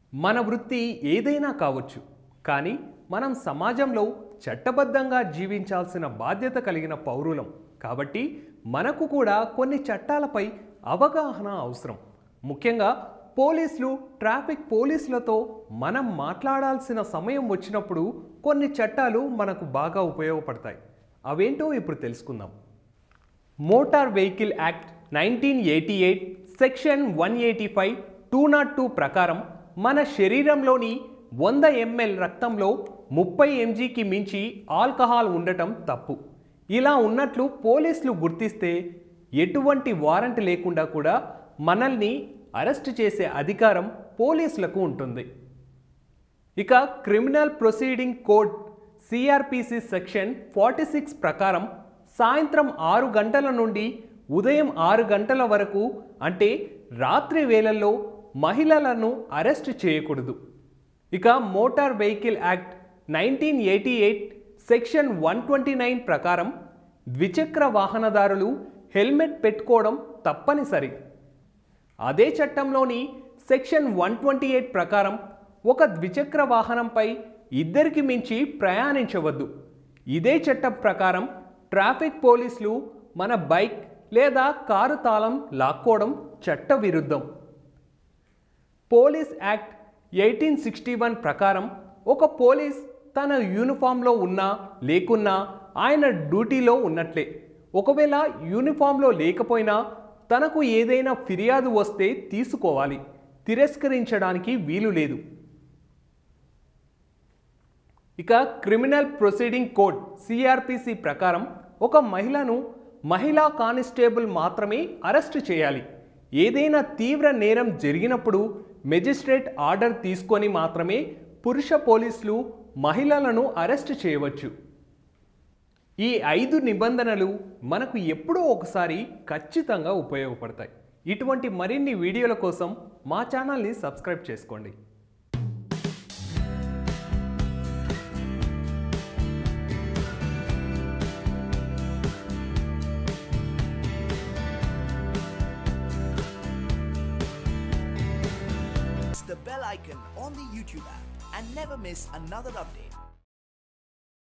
మన వృత్తి ఏదైనా కావచ్చు కానీ మనం సమాజంలో చట్టబద్ధంగా జీవించాల్సిన బాధ్యత కలిగిన పౌరులం కాబట్టి మనకు కూడా కొన్ని చట్టాలపై అవగాహన అవసరం ముఖ్యంగా పోలీసులు ట్రాఫిక్ పోలీసులతో మనం మాట్లాడాల్సిన సమయం వచ్చినప్పుడు కొన్ని చట్టాలు మనకు బాగా ఉపయోగపడతాయి అవేంటో ఇప్పుడు తెలుసుకుందాం motor vehicle act nineteen eighty eight section one eighty five two naught two ప్రకారం మన శరీరంలోని వంద ఎంఎల్ రక్తంలో ముప్పై ఎంజీకి మించి ఆల్కహాల్ ఉండటం తప్పు ఇలా ఉన్నట్లు పోలీసులు గుర్తిస్తే ఎటువంటి వారెంట్ లేకుండా కూడా మనల్ని అరెస్ట్ చేసే అధికారం పోలీసులకు ఉంటుంది ఇక criminal procedure code CrPC section forty six ప్రకారం సాయంత్రం ఆరు గంటల నుండి ఉదయం ఆరు గంటల వరకు అంటే రాత్రి వేళల్లో మహిళలను అరెస్ట్ చేయకూడదు ఇక motor vehicle act nineteen eighty eight section one twenty nine ప్రకారం ద్విచక్ర వాహనదారులు హెల్మెట్ పెట్టుకోవడం తప్పనిసరి అదే చట్టంలోని సెక్షన్ వన్ ట్వంటీ ఎయిట్ ప్రకారం ఒక ద్విచక్ర వాహనంపై ఇద్దరికి మించి ప్రయాణించవద్దు ఇదే చట్టం ప్రకారం ట్రాఫిక్ పోలీసులు మన బైక్ లేదా కారు తాళం లాక్కోవడం చట్ట విరుద్ధం police act eighteen sixty one ప్రకారం ఒక పోలీస్ తన యూనిఫామ్లో ఉన్నా లేకున్నా ఆయన డ్యూటీలో ఉన్నట్లే ఒకవేళ యూనిఫామ్లో లేకపోయినా తనకు ఏదైనా ఫిర్యాదు వస్తే తీసుకోవాలి తిరస్కరించడానికి వీలు లేదు ఇక క్రిమినల్ ప్రొసీడింగ్ కోడ్ సిఆర్పిసి ప్రకారం ఒక మహిళను మహిళా కానిస్టేబుల్ మాత్రమే అరెస్టు చేయాలి ఏదైనా తీవ్ర నేరం జరిగినప్పుడు మెజిస్ట్రేట్ ఆర్డర్ తీసుకొని మాత్రమే పురుష పోలీసులు మహిళలను అరెస్టు చేయవచ్చు ఈ ఐదు నిబంధనలు మనకు ఎప్పుడో ఒకసారి ఖచ్చితంగా ఉపయోగపడతాయి ఇటువంటి మరిన్ని వీడియోల కోసం మా ఛానల్ని సబ్స్క్రైబ్ చేసుకోండి Press the bell icon on the YouTube app and never miss another update.